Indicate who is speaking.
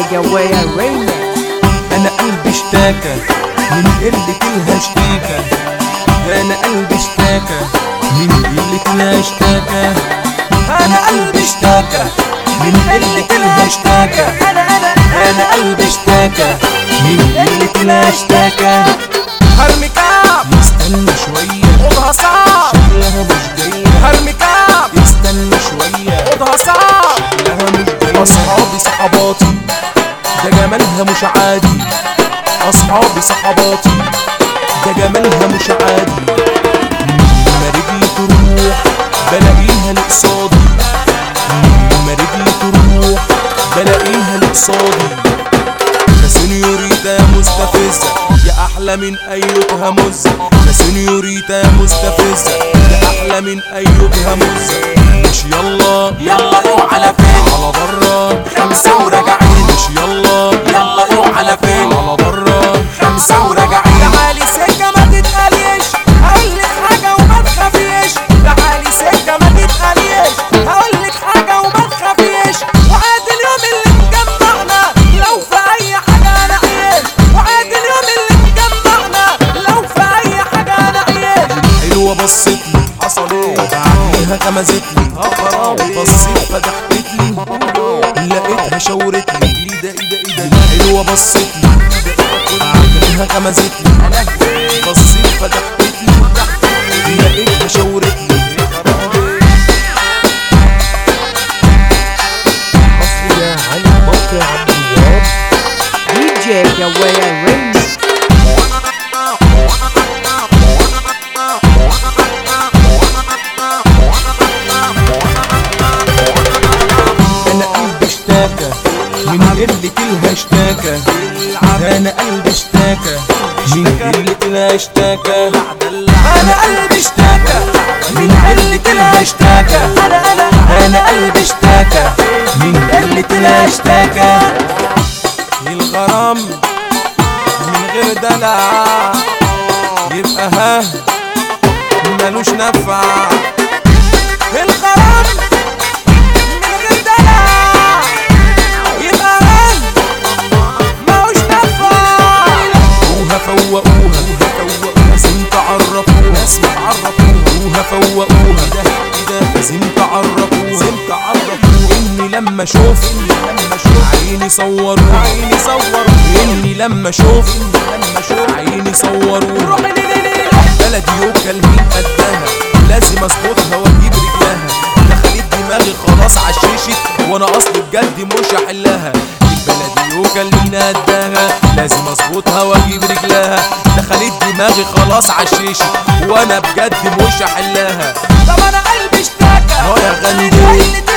Speaker 1: جوايا ريمكس
Speaker 2: انا قلبي اشتاكى من قلة الهاشتاكة انا قلبي اشتاكى من قلة الهاشتاكة انا قلبي اشتاكى من قلة الهاشتاكة انا قلبي اشتاكى من قلة الهاشتاكة هرمي كعب استنى شوية خدها صعب شكلها مش جاية هرمي كعب استنى شوية خدها صعب شكلها مش جاية اصحابي صحباتي ده جمالها مش عادي اصحابي صحباتي ده جمالها مش عادي لما رجلي تروح بلاقيها لقصادي لما رجلي تروح بلاقيها لقصادي يا سنيوريتا يا مستفزة يا أحلى من أيوبها مزة يا سنيوريتا يا مستفزة يا أحلى من أيوبها مزة مش يلا يلا روح على فين على برا خمسة وراجعين مش يلا يلا روح على فين على برا خمسة وراجعين
Speaker 3: تعالي سكة ما تتقليش هقولك حاجة وما تخافيش تعالي سكة ما تتقليش هقولك حاجة وما تخافيش وعاد اليوم اللي مجمعنا لو في أي حاجة أنا عيش وعاد اليوم اللي مجمعنا لو في أي حاجة أنا عيش
Speaker 2: حلوة بصت لي حصل ايه بعديها غمزت لي بصيت فتحت لي لقيتها شاورت لي ايه ده ايه ده ايه ده حلوة بصت لي بعديها غمزت لي بصيت فتحت لي لقيتها شاورت لي
Speaker 1: حصرية على موقع عبد الوهاب دي جي جوايا ريمكس
Speaker 2: انا قلبي اشتاكى من قلة الهاشتاكة انا قلبي اشتاكى من قلة الهاشتاكة انا قلبي اشتاكى من قلة الهاشتاكة انا قلبي اشتاكى من قلة الهاشتاكة الغرام من غير دلع يبقى ها ملوش نفع الغرام من غير دلع يبقى ها ملوش نفع فوقوها فوقوها لازم تعرفوها لازم تعرفوها فوقوها ده ده لازم تعرفوها لازم تعرفوها اني لما اشوف لما اشوف عيني صوروا عيني صوروا اني لما اشوف لما اشوف عيني صوروا بلدي يوكل مين قدها لازم اظبطها واجيب رجلها دخلت دماغي خلاص عششت وانا اصلي بجد مش هحلها البلدي يوكل مين قدها لازم اظبطها واجيب رجلها دخلت دماغي خلاص عششت وانا بجد مش هحلها
Speaker 3: طب أنا قلبي اشتاكى
Speaker 2: اه يا غندور.
Speaker 3: من قلة